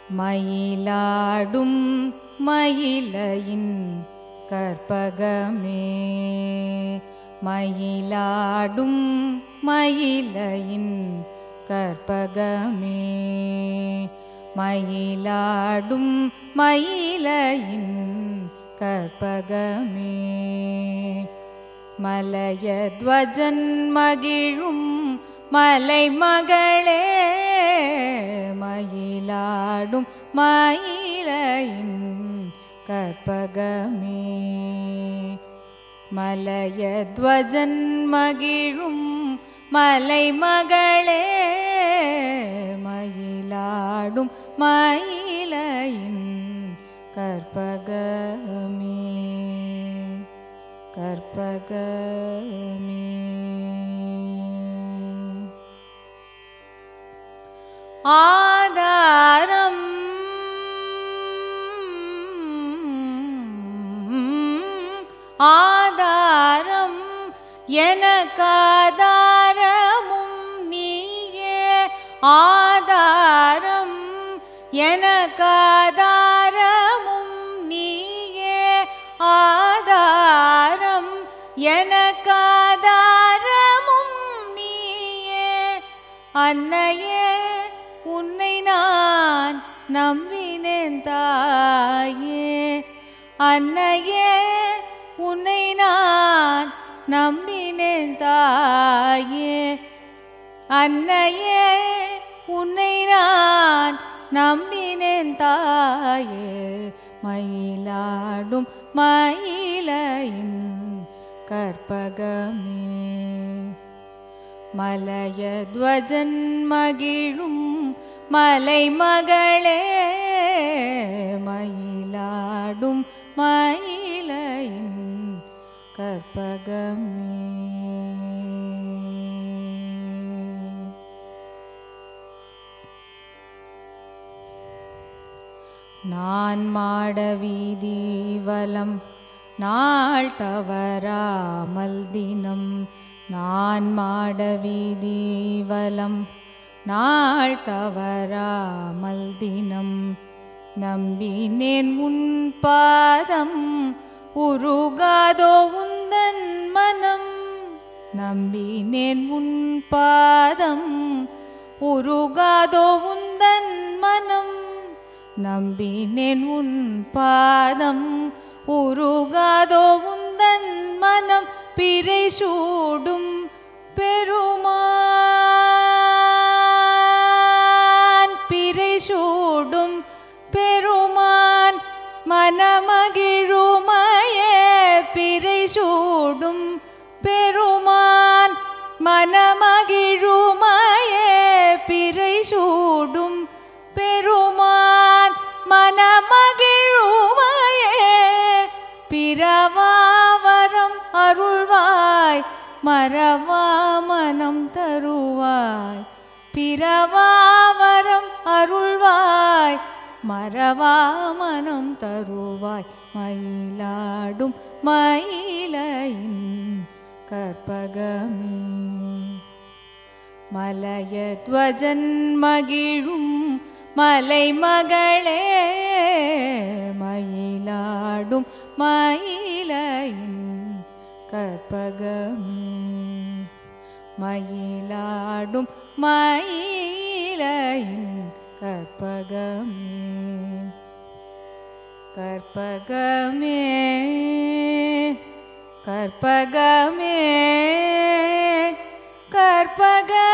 மயிலாடும் மயிலையின் கற்பகமே மயிலாடும் மயிலையின் கற்பகமே மயிலாடும் மயிலையின் கற்பகமே மலையத்வஜன் மகிழும் மலைமகளே மயிலாடும் மயிலையின் கற்பகமே மலையத்வஜன் மகிழும் மலைமகளே மயிலாடும் மயிலையின் கற்பகமே கற்பகமே ஆதாரம் ஆதாரம் எனக்காதாரமும் நீயே ஆதாரம் எனக்காதாரமும் நீயே ஆதாரம் எனக்காதாரமும் நீயே அன்னையே உன்னை நான் நம்பினேன் தாயே அன்னையே உன்னை நான் நம்பினேன் தாயே அன்னையே உன்னை நான் நம்பினேன் தாயே மயிலாடும் மயிலையின் கற்பகமே மலையத்வஜன் மகிழும் மலைமகளே மயிலாடும் மயிலையின் கற்பகமே நான் மாட வீதி வலம் நாள் தவறாமல் தினம் நான் மாட வீதி வலம் நாள் தவறாமல் தினம் நம்பினேன் உன் பாதம் உருகாதோ உந்தன் மனம் நம்பினேன் உன் பாதம் உருகாதோ உந்தன் மனம் நம்பினேன் உன் பாதம் உருகாதோ உந்தன் மனம் பிறை சூடும் பெருமான் பிறை சூடும் பெருமான் மனமகிழுமையே பிறை சூடும் பெருமான் மனமகிழுமையே பிறை சூடும் பெருமான் மனமகிழுமையே பிறவாவரம் அருள்வாய் மறவா மனம் தருவாய் பிறவாவரம் அருள்வாய் மறவா மனம் தருவாய் மயிலாடும் மயிலையின் கற்பகமே மலையத்வஜன் மகிழும் மலைமகளே மயிலாடும் மயிலையின் கற்பகமே மயிலாடும் மயிலையின் கற்பகமே கற்பகமே கற்பகமே கற்பக